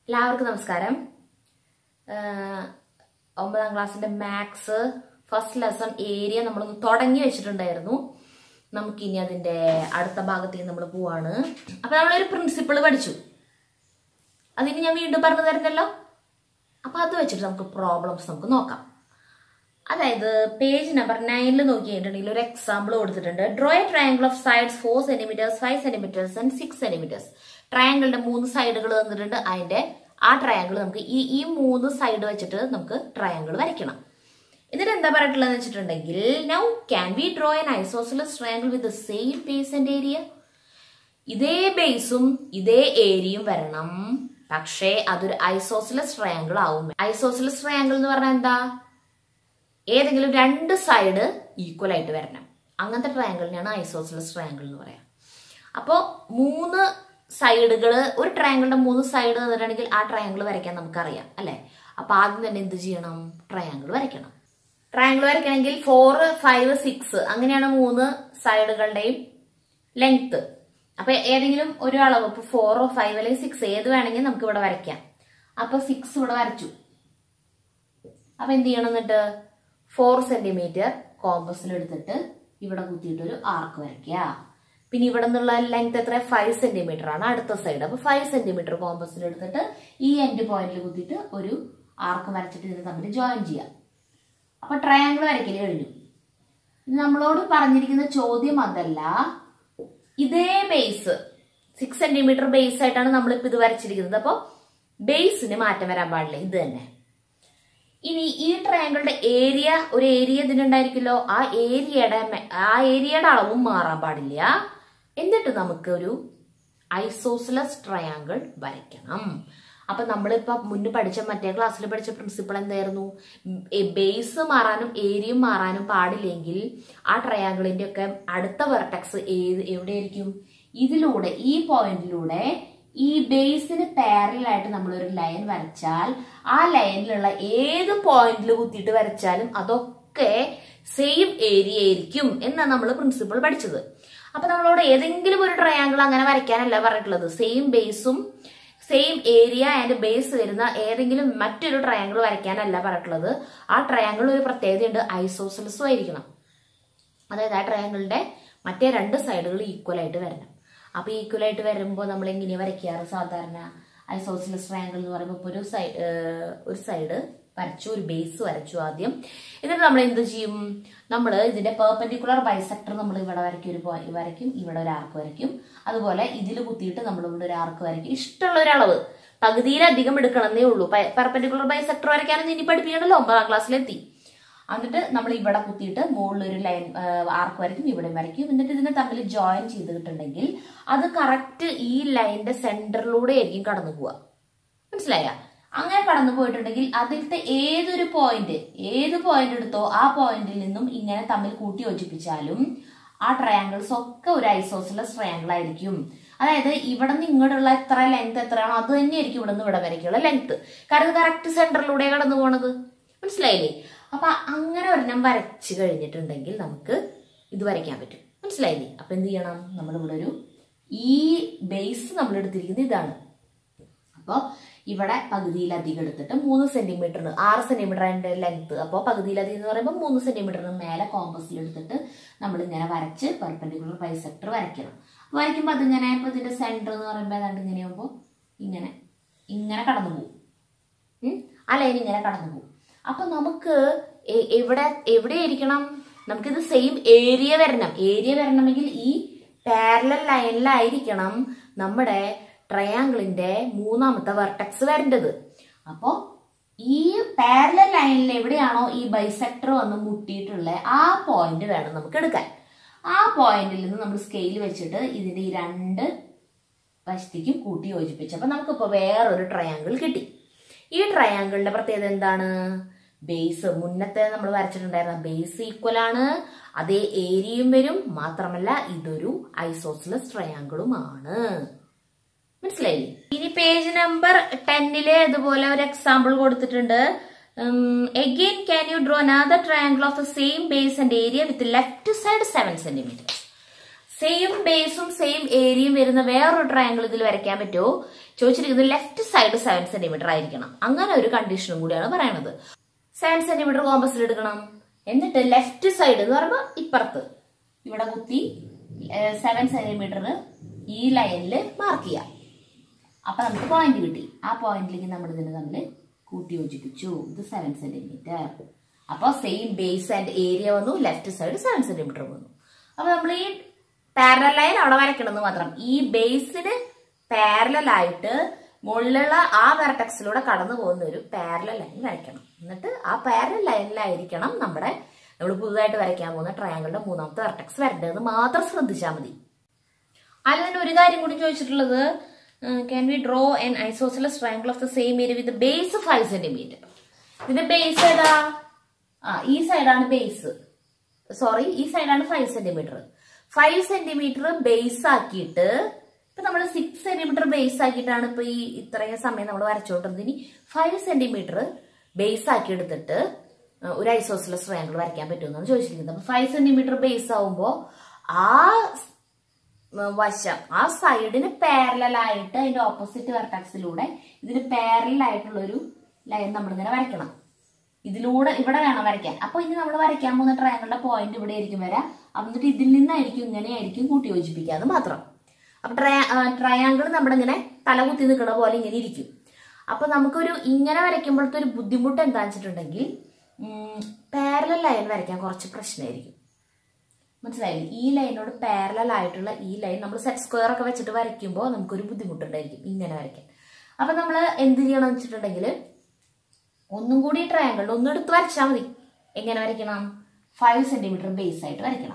എല്ലാവർക്കും നമസ്കാരം ആഹ് ഒമ്പതാം ക്ലാസ്സിന്റെ മാത്സ് ഫസ്റ്റ് ലെസൺ ഏരിയ നമ്മൾ തുടങ്ങി വെച്ചിട്ടുണ്ടായിരുന്നു നമുക്കിനി അതിന്റെ അടുത്ത ഭാഗത്തേക്ക് നമ്മൾ പോവാണ് അപ്പൊ നമ്മളൊരു പ്രിൻസിപ്പിൾ പഠിച്ചു അതിന് ഞാൻ വീണ്ടും പറഞ്ഞു തരുന്നല്ലോ അപ്പൊ അത് വെച്ചിട്ട് നമുക്ക് പ്രോബ്ലംസ് നമുക്ക് നോക്കാം അതായത് പേജ് നമ്പർ നയനിൽ നോക്കിയിട്ടുണ്ടെങ്കിൽ ഒരു എക്സാമ്പിൾ കൊടുത്തിട്ടുണ്ട് draw a triangle of sides four centimetres five centimetres and six centimetres ട്രയാങ്കിളിന്റെ മൂന്ന് സൈഡുകൾ തന്നിട്ടുണ്ട് അതിന്റെ ആ ട്രയാങ്കിൾ നമുക്ക് ഈ ഈ മൂന്ന് സൈഡ് വെച്ചിട്ട് നമുക്ക് ട്രയാങ്കിൾ വരയ്ക്കണം എന്നിട്ട് എന്താ പറഞ്ഞിട്ടുള്ളതെന്ന് വെച്ചിട്ടുണ്ടെങ്കിൽ now can we draw an isosceles triangle with the same base and area ഇതേ ബേസും ഇതേ ഏരിയയും വരണം പക്ഷേ അതൊരു ഐസോസിലസ് ട്രയാങ്കിൾ ആവും ഐസോസിലസ് ട്രയാങ്കിൾ എന്ന് പറഞ്ഞാൽ എന്താ ഏതെങ്കിലും രണ്ട് സൈഡ് ഈക്വൽ ആയിട്ട് വരണം അങ്ങനത്തെ ട്രയാങ്കിളിനെയാണ് ഐസോസിലസ് ട്രയാങ്കിൾ എന്ന് പറയാം അപ്പോൾ മൂന്ന് സൈഡുകൾ ഒരു ട്രയാങ്കിളിന്റെ മൂന്ന് സൈഡ് തന്നിട്ടുണ്ടെങ്കിൽ ആ ട്രയാങ്കിൾ വരയ്ക്കാൻ നമുക്കറിയാം അല്ലെ അപ്പൊ ആദ്യം തന്നെ എന്ത് ചെയ്യണം ട്രയാങ്കിൾ വരയ്ക്കണം ട്രയാങ്കിൾ വരയ്ക്കണമെങ്കിൽ ഫോർ ഫൈവ് സിക്സ് അങ്ങനെയാണ് മൂന്ന് സൈഡുകളുടെയും ലെങ്ത് അപ്പൊ ഏതെങ്കിലും ഒരു അളവ് ഇപ്പൊ ഫോറോ ഫൈവ് അല്ലെങ്കിൽ സിക്സ് ഏത് വേണമെങ്കിൽ നമുക്ക് ഇവിടെ വരയ്ക്കാം അപ്പൊ സിക്സ് ഇവിടെ വരച്ചു അപ്പൊ എന്ത് ചെയ്യണം എന്നിട്ട് ഫോർ സെന്റിമീറ്റർ കോമ്പസിൽ എടുത്തിട്ട് ഇവിടെ കുത്തിയിട്ട് ഒരു ആർക്ക് വരയ്ക്കുക പിന്നെ ഇവിടെ നിന്നുള്ള ലെങ്ത് എത്ര ഫൈവ് സെന്റിമീറ്റർ ആണ് അടുത്ത സൈഡ് അപ്പൊ ഫൈവ് സെന്റിമീറ്റർ കോമ്പസിൽ എടുത്തിട്ട് ഈ എൻഡ് പോയിന്റിൽ കുത്തിയിട്ട് ഒരു ആർക്ക് വരച്ചിട്ട് ഇതിന് തമ്മിൽ ജോയിൻ ചെയ്യാം അപ്പൊ ട്രയാങ്കിൾ വരയ്ക്കൽ കഴിഞ്ഞു ഇത് നമ്മളോട് പറഞ്ഞിരിക്കുന്ന ചോദ്യം അതല്ല ഇതേ ബേസ് സിക്സ് സെന്റിമീറ്റർ ബേസ് ആയിട്ടാണ് നമ്മളിപ്പോ ഇത് വരച്ചിരിക്കുന്നത് അപ്പോൾ ബേസിന് മാറ്റം വരാൻ പാടില്ല ഇത് തന്നെ ഇനി ഈ ട്രയാങ്കിളുടെ ഏരിയ ഒരു ഏരിയ ഇതിനുണ്ടായിരിക്കുമല്ലോ ആ ഏരിയയുടെ മെ- ആ ഏരിയയുടെ അളവും മാറാൻ പാടില്ല എന്നിട്ട് നമുക്ക് ഒരു ഐസോസിലസ് ട്രയാങ്കിൾ വരയ്ക്കണം അപ്പൊ നമ്മളിപ്പോ മുന്നേ പഠിച്ച മറ്റേ ക്ലാസ്സിൽ പഠിച്ച പ്രിൻസിപ്പിൾ എന്തായിരുന്നു ബേസ് മാറാനും ഏരിയയും മാറാനും പാടില്ലെങ്കിൽ ആ ട്രയാങ്കിളിന്റെ ഒക്കെ അടുത്ത വെർട്ടക്സ് ഏത് എവിടെയായിരിക്കും ഇതിലൂടെ ഈ പോയിന്റിലൂടെ ഈ ബേസിന് പാരലായിട്ട് നമ്മൾ ഒരു ലൈൻ വരച്ചാൽ ആ ലൈനിലുള്ള ഏത് പോയിന്റിൽ കുത്തിയിട്ട് വരച്ചാലും അതൊക്കെ സെയിം ഏരിയ ആയിരിക്കും എന്നാണ് നമ്മൾ പ്രിൻസിപ്പിൾ പഠിച്ചത് അപ്പൊ നമ്മളോട് ഏതെങ്കിലും ഒരു ട്രയാങ്കിൾ അങ്ങനെ വരയ്ക്കാനല്ല പറഞ്ഞിട്ടുള്ളത് സെയിം ബേസും സെയിം ഏരിയ ആൻഡ് ബേസ് വരുന്ന ഏതെങ്കിലും മറ്റൊരു ട്രയാങ്കിൾ വരയ്ക്കാനല്ല പറഞ്ഞിട്ടുള്ളത് ആ ട്രയാങ്കിൾ ഒരു പ്രത്യേകതയുണ്ട് ഐസോസലസും ആയിരിക്കണം അതായത് ആ ട്രയാങ്കിളിന്റെ മറ്റേ രണ്ട് സൈഡുകൾ ഈക്വൽ ആയിട്ട് വരണം അപ്പൊ ഈക്വൽ ആയിട്ട് വരുമ്പോൾ നമ്മൾ എങ്ങനെയാ വരയ്ക്കാറ് സാധാരണ ഐസോസിലസ് ട്രയാങ്കിൾ എന്ന് പറയുമ്പോൾ ഇപ്പൊ ഒരു സൈഡ് ഒരു സൈഡ് വരച്ചു ഒരു ബേസ് വരച്ചു ആദ്യം എന്നിട്ട് നമ്മൾ എന്ത് ചെയ്യും നമ്മൾ ഇതിന്റെ പെർപെൻഡിക്കുലർ ബൈസെക്ടർ നമ്മൾ ഇവിടെ വരയ്ക്കും ഒരു point വരയ്ക്കും ഇവിടെ ഒരു ആർക്ക് വരയ്ക്കും അതുപോലെ ഇതിൽ കുത്തിയിട്ട് നമ്മൾ ഇവിടെ ഒരു ആർക്ക് വരയ്ക്കും ഇഷ്ടമുള്ള ഒരു അളവ് പകുതിയിലധികം എടുക്കണമെന്നേ ഉള്ളൂ പെർപെൻഡിക്കുലർ ബൈസെക്ടർ വരയ്ക്കാനൊന്നും ഇനി പഠിപ്പിക്കണല്ലോ ഒമ്പതാം ക്ലാസ്സിലെത്തി എന്നിട്ട് നമ്മൾ ഇവിടെ കുത്തിയിട്ട് മുകളിൽ ഒരു ലൈൻ ആർക്ക് വരയ്ക്കും ഇവിടെ വരയ്ക്കും എന്നിട്ട് ഇതിനെ തമ്മിൽ ജോയിൻ ചെയ്തിട്ടുണ്ടെങ്കിൽ അത് കറക്റ്റ് ഈ ലൈനിന്റെ സെന്ററിലൂടെ ആയിരിക്കും കടന്നു പോവുക മനസ്സിലായ അങ്ങനെ കടന്നു പോയിട്ടുണ്ടെങ്കിൽ അതിലത്തെ ഏതൊരു പോയിന്റ് ഏത് പോയിന്റ് എടുത്തോ ആ പോയിന്റിൽ നിന്നും ഇങ്ങനെ തമ്മിൽ കൂട്ടി യോജിപ്പിച്ചാലും ആ ട്രയാങ്കിൾസ് ഒക്കെ ഒരു ഐസോസിലസ് ട്രയാങ്കിൾ ആയിരിക്കും അതായത് ഇവിടെ നിന്ന് ഇങ്ങോട്ടുള്ള എത്ര ലെങ്ത് എത്രയാണോ അത് തന്നെയായിരിക്കും ഇവിടെ നിന്ന് ഇവിടെ വരയ്ക്കുള്ള ലെങ്ത് കാരണം കറക്റ്റ് സെന്ററിലൂടെ കടന്നു പോണത് മനസ്സിലായില്ലേ അപ്പൊ അങ്ങനെ ഒരെണ്ണം വരച്ച് കഴിഞ്ഞിട്ടുണ്ടെങ്കിൽ നമുക്ക് ഇത് വരയ്ക്കാൻ പറ്റും മനസ്സിലായില്ലേ അപ്പൊ എന്ത് ചെയ്യണം നമ്മളിവിടെ ഒരു ഈ ബേസ് നമ്മൾ എടുത്തിരിക്കുന്നത് ഇതാണ് അപ്പോൾ ഇവിടെ പകുതിയിലധികം എടുത്തിട്ട് മൂന്ന് സെന്റിമീറ്ററിന് ആറ് സെന്റിമീറ്റർ അതിന്റെ ലെങ്ത് അപ്പോൾ പകുതിയിലധികം എന്ന് പറയുമ്പോൾ മൂന്ന് സെന്റിമീറ്ററിന് മേലെ കോമ്പസിൽ എടുത്തിട്ട് നമ്മൾ ഇങ്ങനെ വരച്ച് പെർപെൻഡിക്കുലർ ബൈസെക്ടർ വരയ്ക്കണം വരയ്ക്കുമ്പോൾ അതിങ്ങനെ ഇപ്പൊ ഇതിന്റെ സെന്റർ എന്ന് പറയുമ്പോൾ ഏതാണ്ട് ഇങ്ങനെ ആകുമ്പോൾ ഇങ്ങനെ ഇങ്ങനെ കടന്നു പോകും ഉം? ആ ലൈൻ ഇങ്ങനെ കടന്നു പോകും അപ്പൊ നമുക്ക് എ- എവിടെ എവിടെയായിരിക്കണം നമുക്കിത് സെയിം ഏരിയ വരണം ഏരിയ വരണമെങ്കിൽ ഈ പാരലൽ ലൈനിലായിരിക്കണം നമ്മുടെ ട്രയാങ്കിളിന്റെ മൂന്നാമത്തെ വെർട്ടക്സ് വരേണ്ടത് അപ്പോ ഈ പാരലൽ ലൈനിൽ എവിടെയാണോ ഈ ബൈസെക്ടർ വന്ന് മുട്ടിയിട്ടുള്ള ആ പോയിന്റ് വേണം നമുക്ക് എടുക്കാൻ ആ പോയിന്റിൽ നിന്ന് നമ്മൾ സ്കെയിൽ വെച്ചിട്ട് ഇതിന്റെ ഈ രണ്ട് വശത്തേക്കും കൂട്ടി യോജിപ്പിച്ചു അപ്പൊ നമുക്കിപ്പോ വേറൊരു ട്രയാങ്കിൾ കിട്ടി ഈ ട്രയാങ്കിളിന്റെ പ്രത്യേകത എന്താണ് ബേസ് മുന്നത്തെ നമ്മൾ വരച്ചിട്ടുണ്ടായിരുന്ന ബേസ് ഈക്വൽ ആണ് അതേ ഏരിയയും വരും മാത്രമല്ല ഇതൊരു ഐസോസിലസ് ട്രയാങ്കിളുമാണ് മനസ്സിലായില്ലേ ഇനി പേജ് നമ്പർ ടെന്നില് ഇതുപോലെ ഒരു എക്സാമ്പിൾ കൊടുത്തിട്ടുണ്ട് again can you draw another triangle of the same base and area with left side seven centimetre same ബേസും സെയിം ഏരിയയും വരുന്ന വേറൊരു ട്രയാങ്കിൾ ഇതിൽ വരയ്ക്കാൻ പറ്റുമോ ചോദിച്ചിരിക്കുന്നത് ലെഫ്റ്റ് സൈഡ് സെവൻ സെന്റിമീറ്റർ ആയിരിക്കണം അങ്ങനെ ഒരു കണ്ടീഷനും കൂടിയാണ് പറയുന്നത് സെവൻ സെന്റിമീറ്റർ കോമ്പസിൽ എടുക്കണം എന്നിട്ട് ലെഫ്റ്റ് സൈഡ് എന്ന് പറയുമ്പോൾ ഇപ്പുറത്ത് ഇവിടെ കുത്തി സെവൻ സെന്റിമീറ്റർ ഈ ലൈനിൽ മാർക്ക് ചെയ്യാം അപ്പൊ നമുക്ക് പോയിന്റ് കിട്ടി ആ പോയിന്റിലേക്ക് നമ്മൾ ഇതിനെ തമ്മിൽ കൂട്ടി യോജിപ്പിച്ചു ഇത് സെവൻ സെന്റിമീറ്റർ അപ്പൊ സെയിം ബേസ് ആൻഡ് ഏരിയ വന്നു ലെഫ്റ്റ് സൈഡ് സെവൻ സെന്റിമീറ്റർ വന്നു അപ്പൊ നമ്മൾ ഈ പാരലൽ ലൈൻ അവിടെ വരയ്ക്കണമെന്ന് മാത്രം ഈ ബേസിന് പാരലൽ ആയിട്ട് മുകളിലുള്ള ആ വെർട്ടക്സിലൂടെ കടന്നു പോകുന്ന ഒരു പാരലൽ ലൈൻ വരയ്ക്കണം എന്നിട്ട് ആ പാരലൽ ലൈനിലായിരിക്കണം നമ്മുടെ നമ്മൾ പുതുതായിട്ട് വരയ്ക്കാൻ പോകുന്ന ട്രയാങ്കിളുടെ മൂന്നാമത്തെ വെർട്ടക്സ് വരേണ്ടതെന്ന് മാത്രം ശ്രദ്ധിച്ചാൽ മതി അതിൽ തന്നെ ഒരു കാര്യം കൂടി ചോദിച്ചിട്ടുള്ളത് can we draw an isosceles triangle of the same area with base five centimetre ഇതിന്റെ ബേസ് ഏതാ ആ ഈ സൈഡാണ് ബേസ് സോറി ഈ സൈഡാണ് five centimetre five centimetre base ആക്കിയിട്ട് ഇപ്പൊ നമ്മൾ സിക്സ് സെന്റിമീറ്റർ ബേസ് ആക്കിയിട്ടാണ് ഇപ്പൊ ഈ ഇത്രയും സമയം നമ്മൾ വരച്ചോണ്ടിരുന്നത് ഇനി ഫൈവ് സെന്റിമീറ്റർ ബേസ് ആക്കി എടുത്തിട്ട് ഒരു ഐസോസിലസ് ട്രയാങ്കിൾ വരയ്ക്കാൻ പറ്റുമെന്നാണ് ചോദിച്ചിരിക്കുന്നത് അപ്പൊ ഫൈവ് സെന്റിമീറ്റർ ബേസ് ആവുമ്പോ ആ വശം ആ സൈഡിന് പാരലൽ ആയിട്ട് അതിന്റെ ഓപ്പോസിറ്റ് വെർട്ടക്സിലൂടെ ഇതിന് പാരലൽ ആയിട്ടുള്ള ഒരു ലൈൻ നമ്മളിങ്ങനെ വരയ്ക്കണം ഇതിലൂടെ ഇവിടെ വേണം വരയ്ക്കാൻ അപ്പൊ ഇനി നമ്മൾ വരയ്ക്കാൻ പോകുന്ന ട്രയാങ്കിളുടെ പോയിന്റ് ഇവിടെ ആയിരിക്കും വരാം എന്നിട്ട് ഇതിൽ നിന്നായിരിക്കും ഇങ്ങനെയായിരിക്കും കൂട്ടി യോജിപ്പിക്കാന്ന് മാത്രം അപ്പൊ ട്രയാങ്കിൾ നമ്മുടെ ഇങ്ങനെ തലകുത്തി നിൽക്കുന്ന പോലെ ഇങ്ങനെ ഇരിക്കും അപ്പൊ നമുക്കൊരു ഇങ്ങനെ വരയ്ക്കുമ്പോഴത്തെ ഒരു ബുദ്ധിമുട്ട് എന്താ വെച്ചിട്ടുണ്ടെങ്കിൽ പാരലൽ ലൈൻ വരയ്ക്കാൻ കുറച്ച് പ്രശ്നമായിരിക്കും മനസ്സിലായില്ലേ ഈ ലൈനോട് പാരലൽ ആയിട്ടുള്ള ഈ ലൈൻ നമ്മൾ സെറ്റ് സ്ക്വയർ ഒക്കെ വെച്ചിട്ട് വരയ്ക്കുമ്പോൾ നമുക്കൊരു ബുദ്ധിമുട്ടുണ്ടായിരിക്കും ഇങ്ങനെ വരയ്ക്കാൻ അപ്പൊ നമ്മൾ എന്ത് ചെയ്യണം എന്ന് വെച്ചിട്ടുണ്ടെങ്കിൽ ഒന്നും കൂടി ട്രയാങ്കിൾ ഒന്നും എടുത്ത് വരച്ചാൽ മതി എങ്ങനെ വരയ്ക്കണം ഫൈവ് സെന്റിമീറ്റർ ബേസ് ആയിട്ട് വരയ്ക്കണം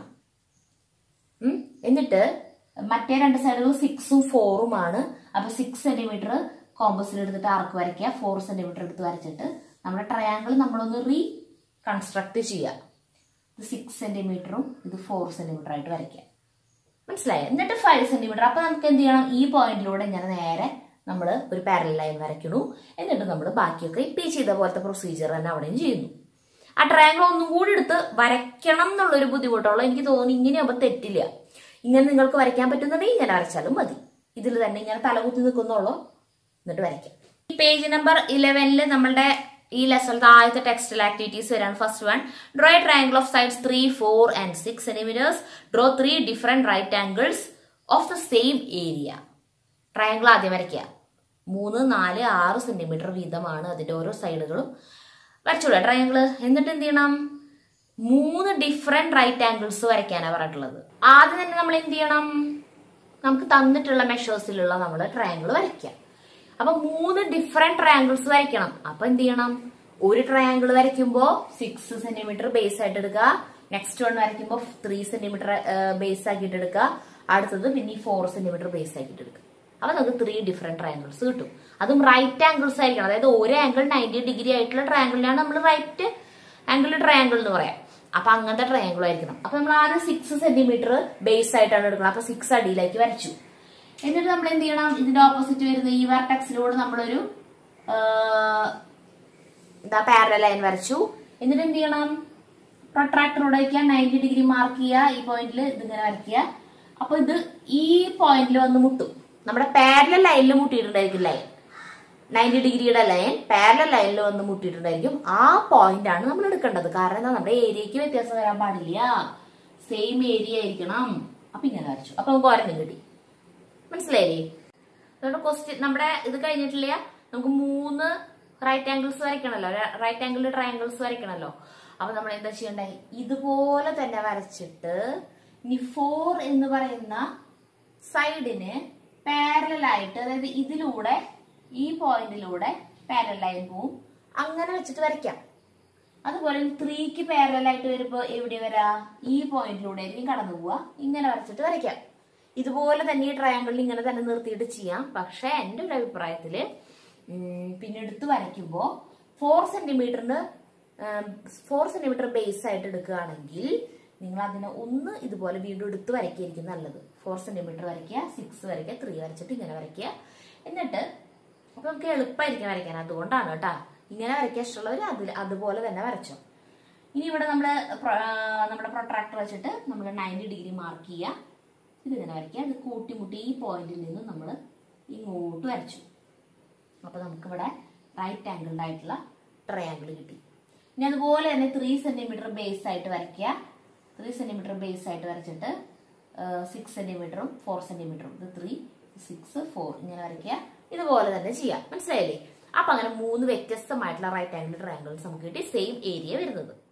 എന്നിട്ട് മറ്റേ രണ്ട് സൈഡുകൾ സിക്സും ഫോറും ആണ് അപ്പൊ സിക്സ് സെന്റിമീറ്റർ കോമ്പസിൽ എടുത്തിട്ട് ആർക്ക് വരയ്ക്കുക ഫോർ സെന്റിമീറ്റർ എടുത്ത് വരച്ചിട്ട് നമ്മുടെ ട്രയാങ്കിൾ നമ്മളൊന്ന് റീ കൺസ്ട്രക്ട് ചെയ്യുക ഇത് സിക്സ് സെന്റിമീറ്ററും ഇത് ഫോർ സെന്റിമീറ്റർ ആയിട്ട് വരയ്ക്കുക മനസ്സിലായോ എന്നിട്ട് ഫൈവ് സെന്റിമീറ്റർ അപ്പൊ നമുക്ക് എന്ത് ചെയ്യണം ഈ പോയിന്റിലൂടെ ഇങ്ങനെ നേരെ നമ്മൾ ഒരു പാരൽ ലൈൻ വരയ്ക്കണു എന്നിട്ട് നമ്മൾ ബാക്കിയൊക്കെ ഇപ്പം ഈ ചെയ്ത പോലത്തെ പ്രൊസീജിയർ തന്നെ അവിടെയും ചെയ്യുന്നു ആ ട്രയാങ്കിൾ ഒന്നും കൂടി എടുത്ത് വരയ്ക്കണം എന്നുള്ളൊരു ബുദ്ധിമുട്ടുള്ളൂ എനിക്ക് തോന്നുന്നു ഇങ്ങനെയാകുമ്പോൾ തെറ്റില്ല ഇങ്ങനെ നിങ്ങൾക്ക് വരയ്ക്കാൻ പറ്റുന്നുണ്ടെങ്കിൽ ഇങ്ങനെ വരച്ചാലും മതി ഇതിൽ തന്നെ ഇങ്ങനെ തലകുത്തി നിൽക്കുന്നുള്ളൂ എന്നിട്ട് വരയ്ക്കാം ഈ പേജ് നമ്പർ ഇലവനിൽ നമ്മളുടെ ഈ ലെസണിലത്തെ ആദ്യത്തെ ടെക്സ്റ്റൽ ആക്ടിവിറ്റീസ് വരാണ് first one draw a triangle of sides three four and six centimetres draw three different right angles of the same area triangle ആദ്യം വരയ്ക്കുക മൂന്ന് നാല് ആറ് സെന്റിമീറ്റർ വീതമാണ് അതിന്റെ ഓരോ സൈഡുകളും വരച്ചോളൂ ട്രയാങ്കിൾ എന്നിട്ട് എന്ത് ചെയ്യണം മൂന്ന് ഡിഫറെന്റ് റൈറ്റ് ആംഗിൾസ് വരയ്ക്കാനാണ് പറഞ്ഞിട്ടുള്ളത് ആദ്യം തന്നെ നമ്മൾ എന്ത് ചെയ്യണം നമുക്ക് തന്നിട്ടുള്ള മെഷേഴ്സിലുള്ള നമ്മൾ ട്രയാങ്കിൾ വരയ്ക്കുക അപ്പൊ മൂന്ന് ഡിഫറെന്റ് ട്രയാങ്കിൾസ് വരയ്ക്കണം അപ്പൊ എന്ത് ചെയ്യണം ഒരു ട്രയാങ്കിൾ വരയ്ക്കുമ്പോൾ സിക്സ് സെന്റിമീറ്റർ ബേസ് ആയിട്ട് എടുക്കുക നെക്സ്റ്റ് വൺ വരയ്ക്കുമ്പോൾ ത്രീ സെന്റിമീറ്റർ ബേസ് ആക്കിയിട്ട് എടുക്കുക അടുത്തത് പിന്നെ ഫോർ സെന്റിമീറ്റർ ബേസ് ആക്കിയിട്ട് എടുക്കുക അപ്പൊ നമുക്ക് ത്രീ ഡിഫറെന്റ് ട്രയാങ്കിൾസ് കിട്ടും അതും റൈറ്റ് ആംഗിൾസ് ആയിരിക്കണം അതായത് ഒരു ആംഗിൾ നയൻറ്റി ഡിഗ്രി ആയിട്ടുള്ള ട്രയാങ്കിളിനാണ് നമ്മൾ റൈറ്റ് ആംഗിൾ ട്രയാങ്കിൾ എന്ന് പറയാം അപ്പൊ അങ്ങനത്തെ ട്രയാങ്കിൾ ആയിരിക്കണം അപ്പൊ നമ്മൾ ആദ്യം സിക്സ് സെന്റിമീറ്റർ ബേസ് ആയിട്ടാണ് എടുക്കുന്നത് അപ്പൊ സിക്സ് അടിയിലേക്ക് വരച്ചു എന്നിട്ട് നമ്മൾ എന്ത് ചെയ്യണം ഇതിന്റെ ഓപ്പോസിറ്റ് വരുന്ന ഈ വെർട്ടക്സിലൂടെ നമ്മളൊരു എന്താ പാരല ലൈൻ വരച്ചു എന്നിട്ട് എന്ത് ചെയ്യണം പ്രൊട്രാക്ടറോടെ വയ്ക്കുക നയൻറ്റി ഡിഗ്രി മാർക്ക് ചെയ്യുക ഈ പോയിന്റിൽ ഇതിങ്ങനെ വരയ്ക്കുക അപ്പൊ ഇത് ഈ പോയിന്റിൽ വന്ന് മുട്ടും നമ്മുടെ പാരല ലൈനിൽ മുട്ടിയിട്ടുണ്ടായിരിക്കും ലൈൻ നയൻറ്റി ഡിഗ്രിയുടെ ലൈൻ പാരല ലൈനിൽ വന്ന് മുട്ടിയിട്ടുണ്ടായിരിക്കും ആ പോയിന്റ് ആണ് നമ്മൾ എടുക്കേണ്ടത് കാരണം എന്താ നമ്മുടെ ഏരിയക്ക് വ്യത്യാസം വരാൻ പാടില്ല സെയിം ഏരിയ ആയിരിക്കണം അപ്പൊ ഇങ്ങനെ വരച്ചു അപ്പൊ നമുക്ക് ഒരെണ്ണം കിട്ടി മനസ്സിലായില്ലേ അതുകൊണ്ട് ക്വസ്റ്റ്യൻ നമ്മുടെ ഇത് കഴിഞ്ഞിട്ടില്ല നമുക്ക് മൂന്ന് റൈറ്റ് ആംഗിൾസ് വരയ്ക്കണല്ലോ റൈറ്റ് ആംഗിൾ ട്രയാംഗിൾസ് വരയ്ക്കണല്ലോ അപ്പൊ നമ്മൾ എന്താ ചെയ്യണ്ടേ ഇതുപോലെ തന്നെ വരച്ചിട്ട് ഇനി ഫോർ എന്ന് പറയുന്ന സൈഡിന് പാരലൽ ആയിട്ട് അതായത് ഇതിലൂടെ ഈ പോയിന്റിലൂടെ പാരലൽ ലൈൻ പോവും അങ്ങനെ വെച്ചിട്ട് വരയ്ക്കാം അതുപോലെ ത്രീക്ക് പാരലൽ ആയിട്ട് വരുമ്പോ എവിടെ വരാ ഈ പോയിന്റിലൂടെ ആയിരിക്കും കടന്നു പോവുക ഇങ്ങനെ വരച്ചിട്ട് വരയ്ക്കാം ഇതുപോലെ തന്നെ ഈ ട്രയാങ്കിളിൽ ഇങ്ങനെ തന്നെ നിർത്തിയിട്ട് ചെയ്യാം പക്ഷെ എൻ്റെ ഒരു അഭിപ്രായത്തില് ഉം, പിന്നെ എടുത്ത് വരയ്ക്കുമ്പോൾ ഫോർ സെന്റിമീറ്ററിന് ഫോർ സെന്റിമീറ്റർ ബേസ് ആയിട്ട് എടുക്കുകയാണെങ്കിൽ നിങ്ങൾ അതിനെ ഒന്ന് ഇതുപോലെ വീണ്ടും എടുത്ത് വരയ്ക്കുകയായിരിക്കും നല്ലത് ഫോർ സെന്റിമീറ്റർ വരയ്ക്കുക സിക്സ് വരയ്ക്കുക ത്രീ വരച്ചിട്ട് ഇങ്ങനെ വരയ്ക്കുക എന്നിട്ട് അപ്പൊ നമുക്ക് എളുപ്പമായിരിക്കും വരയ്ക്കാൻ അതുകൊണ്ടാണ് കേട്ടാ ഇങ്ങനെ വരയ്ക്കാൻ ഇഷ്ടമുള്ളവർ അതിൽ അതുപോലെ തന്നെ വരച്ചോ ഇനി ഇവിടെ നമ്മൾ നമ്മുടെ പ്രൊട്രാക്ടർ വെച്ചിട്ട് നമ്മൾ നയൻറ്റി ഡിഗ്രി മാർക്ക് ചെയ്യുക ഇതിങ്ങനെ വരയ്ക്കുക ഇത് കൂട്ടിമുട്ടി ഈ പോയിന്റിൽ നിന്ന് നമ്മൾ ഇങ്ങോട്ട് വരച്ചു അപ്പൊ നമുക്കിവിടെ റൈറ്റ് ആംഗിൾഡ് ആയിട്ടുള്ള ട്രയാങ്കിൾ കിട്ടി ഇനി അതുപോലെ തന്നെ ത്രീ സെന്റിമീറ്റർ ബേസ് ആയിട്ട് വരയ്ക്കുക ത്രീ സെന്റിമീറ്റർ ബേസ് ആയിട്ട് വരച്ചിട്ട് സിക്സ് സെന്റിമീറ്ററും ഫോർ സെന്റിമീറ്ററും ഇത് ത്രീ സിക്സ് ഫോർ ഇങ്ങനെ വരയ്ക്കുക ഇതുപോലെ തന്നെ ചെയ്യാം മനസ്സിലായില്ലേ അപ്പൊ അങ്ങനെ മൂന്ന് വ്യത്യസ്തമായിട്ടുള്ള റൈറ്റ് ആംഗിൾ ട്രയാങ്കിൾസ് നമുക്ക് കിട്ടി സെയിം ഏരിയ വരുന്നത്